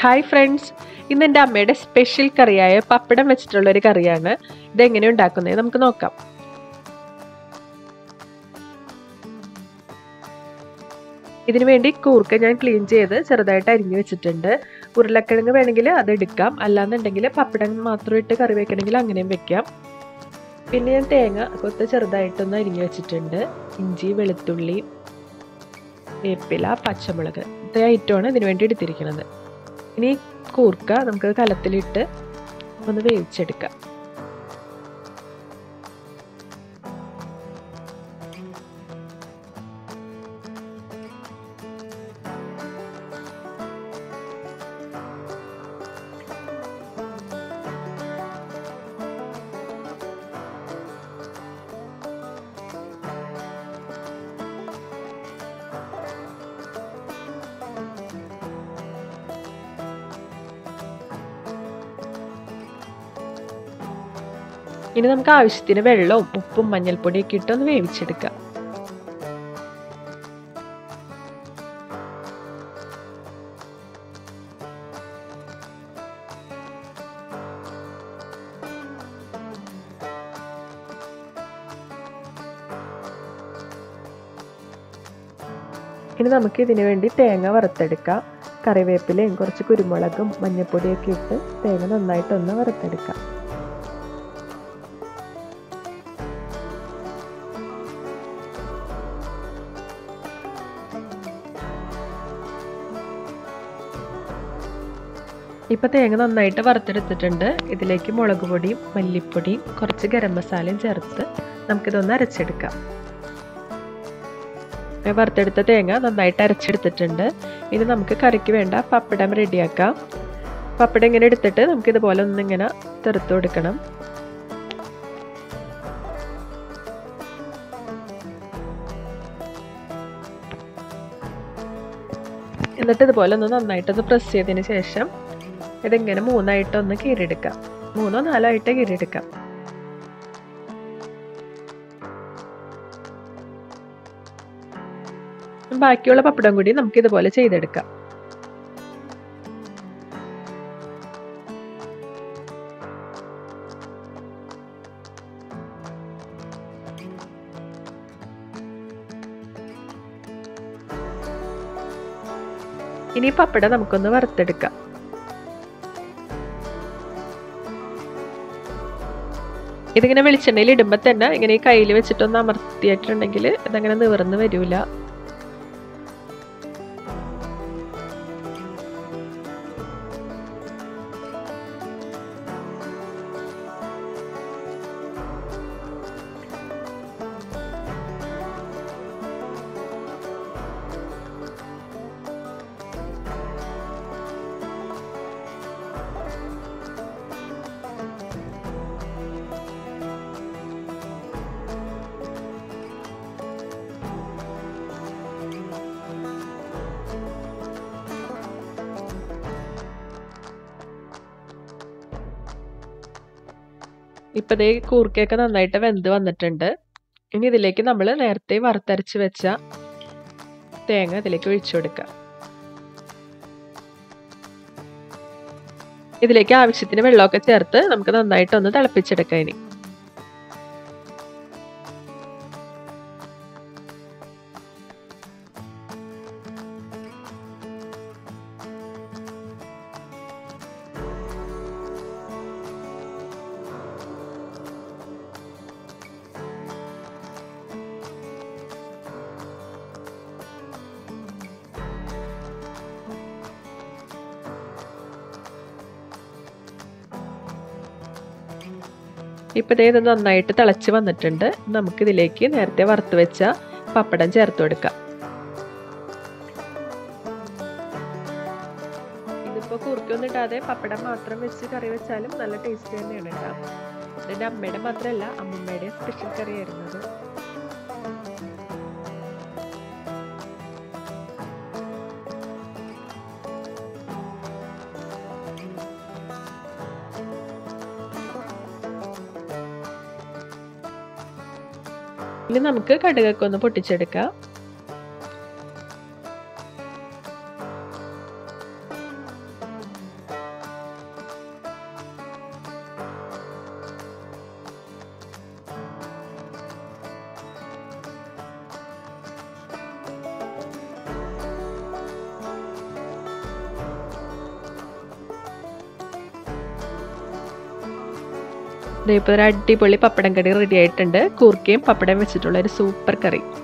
hi friends ഇന്ന് എൻ്റെ അമ്മയുടെ സ്പെഷ്യൽ കറിയായ പപ്പടം വെച്ചിട്ടുള്ള ഒരു കറിയാണ് ഇതെങ്ങനെ ഉണ്ടാക്കുന്നത് നമുക്ക് നോക്കാം ഇതിനു വേണ്ടി കൂർക്ക ഞാൻ ക്ലീൻ ചെയ്ത് ചെറുതായിട്ട് അരിഞ്ഞു വെച്ചിട്ടുണ്ട് ഉരുളക്കിഴങ്ങ് വേണമെങ്കിൽ അത് എടുക്കാം അല്ലാന്നുണ്ടെങ്കിൽ പപ്പടം മാത്രം ഇട്ട് കറി വെക്കണമെങ്കിൽ അങ്ങനെയും വെക്കാം പിന്നെ ഞാൻ തേങ്ങ കൊത്ത് ചെറുതായിട്ടൊന്ന് അരിഞ്ഞു വെച്ചിട്ടുണ്ട് ഇഞ്ചി വെളുത്തുള്ളി വേപ്പില പച്ചമുളക് ഇത്ര ഐറ്റമാണ് ഇതിനു വേണ്ടി എടുത്തിരിക്കുന്നത് ഇനി കൂർക്ക നമുക്ക് കലത്തിലിട്ട് ഒന്ന് വേവിച്ചെടുക്കാം ഇനി നമുക്ക് ആവശ്യത്തിന് വെള്ളവും ഉപ്പും മഞ്ഞൾപ്പൊടിയൊക്കെ ഇട്ട് ഒന്ന് വേവിച്ചെടുക്കാം ഇനി നമുക്ക് ഇതിനു വേണ്ടി തേങ്ങ വറുത്തെടുക്കാം കറിവേപ്പിലയും കുറച്ച് കുരുമുളകും മഞ്ഞൾപ്പൊടിയൊക്കെ ഇട്ട് തേങ്ങ നന്നായിട്ടൊന്ന് വറുത്തെടുക്കാം ഇപ്പം തേങ്ങ നന്നായിട്ട് വറുത്തെടുത്തിട്ടുണ്ട് ഇതിലേക്ക് മുളക് പൊടിയും മല്ലിപ്പൊടിയും കുറച്ച് ഗരം മസാലയും ചേർത്ത് നമുക്കിതൊന്ന് അരച്ചെടുക്കാം വറുത്തെടുത്ത തേങ്ങ നന്നായിട്ട് അരച്ചെടുത്തിട്ടുണ്ട് ഇനി നമുക്ക് കറിക്ക് വേണ്ട പപ്പടം റെഡിയാക്കാം പപ്പടം ഇങ്ങനെ എടുത്തിട്ട് നമുക്കിതുപോലെ ഒന്നിങ്ങനെ തെറുത്ത് കൊടുക്കണം എന്നിട്ട് ഇതുപോലെ ഒന്ന് നന്നായിട്ടൊന്ന് പ്രസ് ചെയ്തതിന് ശേഷം ഇതിങ്ങനെ മൂന്നായിട്ടൊന്ന് കീറിയെടുക്കാം മൂന്നോ നാലോ ആയിട്ട് കീറിയെടുക്കാം ബാക്കിയുള്ള പപ്പടം കൂടി നമുക്ക് ഇതുപോലെ ചെയ്തെടുക്കാം ഇനി പപ്പടം നമുക്കൊന്ന് വറുത്തെടുക്കാം ഇതിങ്ങനെ വെളിച്ചെണ്ണയിൽ ഇടുമ്പോൾ തന്നെ ഇങ്ങനെ ഈ കയ്യിൽ വെച്ചിട്ടൊന്ന് അമർത്തിയിട്ടുണ്ടെങ്കിൽ ഇതങ്ങനെ നിവർന്ന് വരില്ല ഇപ്പം ദേ കൂർക്കയൊക്കെ നന്നായിട്ട് വെന്ത് വന്നിട്ടുണ്ട് ഇനി ഇതിലേക്ക് നമ്മൾ നേരത്തെ വറുത്തരച്ച് വെച്ച തേങ്ങ ഇതിലേക്ക് ഒഴിച്ചു കൊടുക്കുക ഇതിലേക്ക് ആവശ്യത്തിന് വെള്ളമൊക്കെ ചേർത്ത് നമുക്ക് നന്നായിട്ടൊന്ന് തിളപ്പിച്ചെടുക്കാം ഇനി ഇപ്പോൾ ഇത് നന്നായിട്ട് തിളച്ച് വന്നിട്ടുണ്ട് നമുക്കിതിലേക്ക് നേരത്തെ വറുത്ത് വെച്ച പപ്പടം ചേർത്ത് കൊടുക്കാം ഇതിപ്പോൾ കുറുക്കൊന്നും ഇടാതെ പപ്പടം മാത്രം വെച്ച് കറി വെച്ചാലും നല്ല ടേസ്റ്റ് തന്നെയാണ് കേട്ടോ എൻ്റെ അമ്മയുടെ മാത്രമല്ല അമ്മമ്മയുടെ സ്പെഷ്യൽ കറിയായിരുന്നത് ഇനി നമുക്ക് കടുകൊക്കെ ഒന്ന് പൊട്ടിച്ചെടുക്കാം ഇപ്പോൾ ഒരു അടിപൊളി പപ്പടം കറി റെഡി ആയിട്ടുണ്ട് കൂർക്കയും പപ്പടം വെച്ചിട്ടുള്ള ഒരു സൂപ്പർ കറി